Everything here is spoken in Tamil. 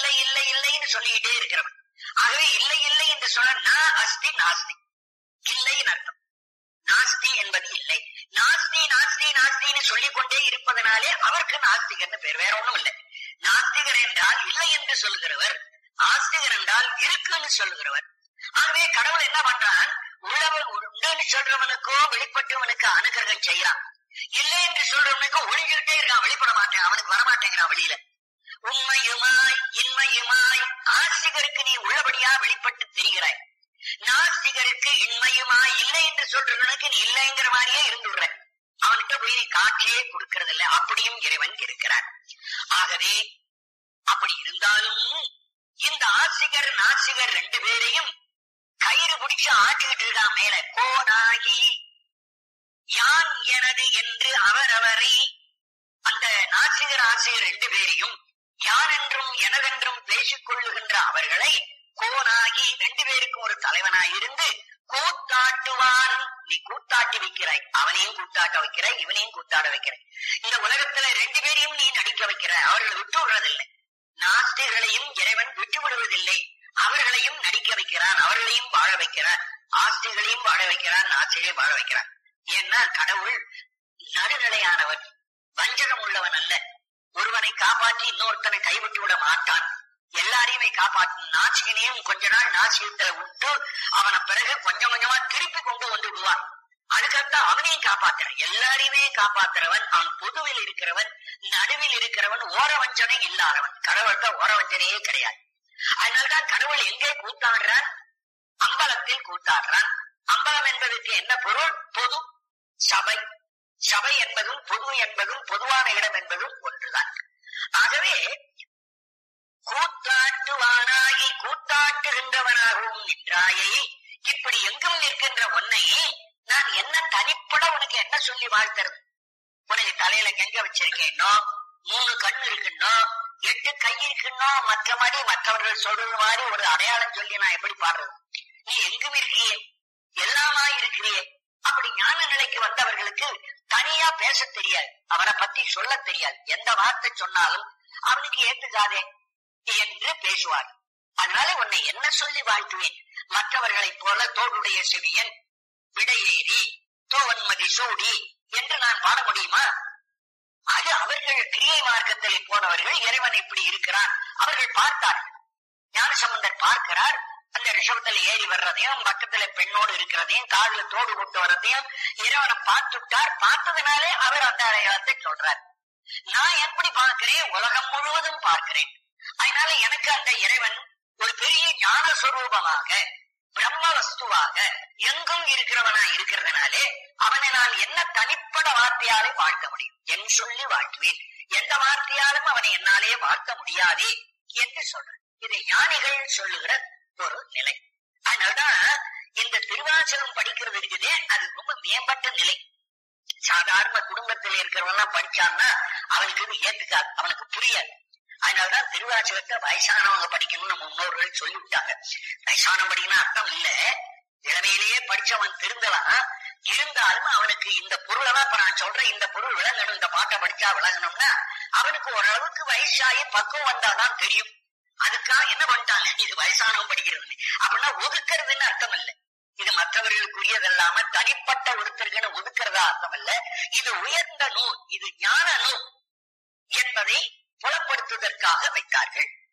இல்லை இல்லை இல்லைன்னு சொல்லிக்கிட்டே இருக்கிறவன் ஆகவே இல்லை இல்லை என்று சொன்ன நான் அஸ்தி நாஸ்தி இல்லைன்னு அர்த்தம் நாஸ்தி என்பது இல்லை நாஸ்தி நாஸ்தி நாஸ்தின்னு சொல்லிக் கொண்டே இருப்பதனாலே அவருக்கு நாஸ்திகர்னு பேர் வேற ஒண்ணும் இல்லை நாஸ்திகர் என்றால் இல்லை என்று சொல்லுகிறவர் ஆஸ்திகர் என்றால் இருக்குன்னு சொல்லுகிறவர் ஆகவே கடவுள் என்ன பண்றான் உள்ளவன் உண்டுன்னு சொல்றவனுக்கோ வெளிப்பட்டவனுக்கு அனுகிரகம் செய்யலாம் இல்லை என்று சொல்றவனுக்கு ஒழிஞ்சுக்கிட்டே இருக்கான் வெளிப்பட மாட்டேன் அவனுக்கு வரமாட்டேங்கிறான் வெளியில உண்மையுமாய் இன்மையுமாய் ஆஸ்திகருக்கு நீ உள்ளபடியா வெளிப்பட்டு தெரிகிறாய் நாஸ்திகருக்கு இன்மையுமாய் இல்லை என்று சொல்றவனுக்கு நீ இல்லைங்கிற மாதிரியே இருந்துடுற அவன்கிட்ட போய் நீ காட்சியே கொடுக்கறது இல்லை அப்படியும் இறைவன் இருக்கிறான் ஆகவே அப்படி இருந்தாலும் இந்த ஆசிகர் நாசிகர் ரெண்டு பேரையும் கயிறு பிடிச்சு ஆட்டிக்கிட்டு இருக்கான் மேல கோனாகி யான் எனது என்று அவரவரை அந்த நாசிகர் ஆசிரியர் ரெண்டு பேரையும் யான் என்றும் எனதென்றும் பேசிக் கொள்ளுகின்ற அவர்களை கோனாகி ரெண்டு பேருக்கும் ஒரு தலைவனாய் இருந்து கூத்தாட்டுவான் நீ கூத்தாட்டி வைக்கிறாய் அவனையும் கூத்தாட்ட வைக்கிறாய் இவனையும் கூத்தாட வைக்கிறாய் இந்த உலகத்துல ரெண்டு பேரையும் நீ நடிக்க வைக்கிறாய் அவர்களை விட்டு விடுறதில்லை நாஸ்திகர்களையும் இறைவன் விட்டு விடுவதில்லை அவர்களையும் நடிக்க வைக்கிறான் அவர்களையும் வாழ வைக்கிறான் ஆஸ்திகளையும் வாழ வைக்கிறான் நாஸ்திகளையும் வாழ வைக்கிறான் ஏன்னா கடவுள் நடுநிலையானவன் வஞ்சகம் உள்ளவன் அல்ல ஒருவனை காப்பாற்றி இன்னொருத்தனை கைவிட்டு விட மாட்டான் எல்லாரையுமே காப்பாற்றும் நாசிகனையும் கொஞ்ச நாள் நாசிகத்துல விட்டு அவனை பிறகு கொஞ்சம் கொஞ்சமா திருப்பி கொண்டு வந்து விடுவான் அதுக்கப்புறம் அவனையும் காப்பாத்துறான் எல்லாரையுமே காப்பாத்துறவன் அவன் பொதுவில் இருக்கிறவன் நடுவில் இருக்கிறவன் ஓர வஞ்சனை இல்லாதவன் கடவுள்கிட்ட ஓர வஞ்சனையே கிடையாது அதனால்தான் கடவுள் எங்கே கூத்தாடுறான் அம்பலத்தில் கூத்தாடுறான் அம்பலம் என்பதற்கு என்ன பொருள் பொது சபை சபை என்பதும் பொது என்பதும் பொதுவான இடம் என்பதும் ஒன்றுதான் ஆகவே கூத்தாட்டுவானாகி கூத்தாட்டுகின்றவனாகவும் நின்றாயை இப்படி எங்கும் நிற்கின்ற உன்னை நான் என்ன தனிப்பட உனக்கு என்ன சொல்லி வாழ்த்துறது உனக்கு தலையில கெங்க வச்சிருக்கேன்னோ மூணு கண் இருக்குன்னோ எட்டு கை இருக்குன்னோ மற்றபடி மற்றவர்கள் சொல்றது மாதிரி ஒரு அடையாளம் சொல்லி நான் எப்படி பாடுறது நீ எங்கும் இருக்கியே எல்லாமா இருக்கிறியே அப்படி ஞான நிலைக்கு வந்தவர்களுக்கு தனியா பேச தெரியாது அவனை பத்தி சொல்ல தெரியாது எந்த வார்த்தை சொன்னாலும் அவனுக்கு ஏத்துக்காதே என்று பேசுவார் அதனால உன்னை என்ன சொல்லி வாழ்த்துவேன் மற்றவர்களைப் போல தோடுடைய செவியன் விடையேறி தோவன்மதி சூடி என்று நான் பாட முடியுமா அது அவர்கள் கிரியை மார்க்கத்திலே போனவர்கள் இறைவன் இப்படி இருக்கிறான் அவர்கள் பார்த்தார்கள் ஞானசம்பந்தர் பார்க்கிறார் அந்த ரிஷபத்துல ஏறி வர்றதையும் பக்கத்துல பெண்ணோடு இருக்கிறதையும் காதுல தோடு கொண்டு வர்றதையும் இறைவனை பார்த்துட்டார் பார்த்ததுனாலே அவர் அந்த அடையாளத்தை சொல்றார் நான் எப்படி பார்க்கிறேன் உலகம் முழுவதும் பார்க்கிறேன் அதனால எனக்கு அந்த இறைவன் ஒரு பெரிய ஞான சுரூபமாக பிரம்ம வஸ்துவாக எங்கும் இருக்கிறவனா இருக்கிறதுனாலே அவனை நான் என்ன தனிப்பட வார்த்தையாலே வாழ்த்த முடியும் என் சொல்லி வாழ்த்துவேன் எந்த வார்த்தையாலும் அவனை என்னாலே வாழ்த்த முடியாதே என்று சொல்றேன் இதை ஞானிகள் சொல்லுகிற ஒரு நிலை அதனால்தான் இந்த திருவாசகம் படிக்கிறது இருக்குதே அது ரொம்ப மேம்பட்ட நிலை சாதாரண குடும்பத்தில் இருக்கிறவன் படிச்சான்னா அவனுக்கு இது ஏத்துக்காது அவனுக்கு புரியாது அதனாலதான் திருவாசகத்தை வயசானவங்க படிக்கணும்னு நம்ம முன்னோர்கள் சொல்லி விட்டாங்க வயசானவன் படிக்கணும் அர்த்தம் இல்ல இளமையிலேயே படிச்சவன் திருந்தலாம் இருந்தாலும் அவனுக்கு இந்த பொருளெல்லாம் இப்ப நான் சொல்றேன் இந்த பொருள் விளங்கணும் இந்த பாட்டை படிச்சா விளங்கணும்னா அவனுக்கு ஓரளவுக்கு வயசாகி பக்குவம் வந்தாதான் தெரியும் அதுக்காக என்ன பண்ணிட்டாங்க இது வயசானவன் படிக்கிறது அப்படின்னா ஒதுக்குறதுன்னு அர்த்தம் இல்ல இது மற்றவர்களுக்குரியதல்லாம தனிப்பட்ட ஒருத்தருக்குன்னு ஒதுக்குறதா அர்த்தம் இல்ல இது உயர்ந்த நூல் இது ஞான நூல் என்பதை புலப்படுத்துவதற்காக வைத்தார்கள்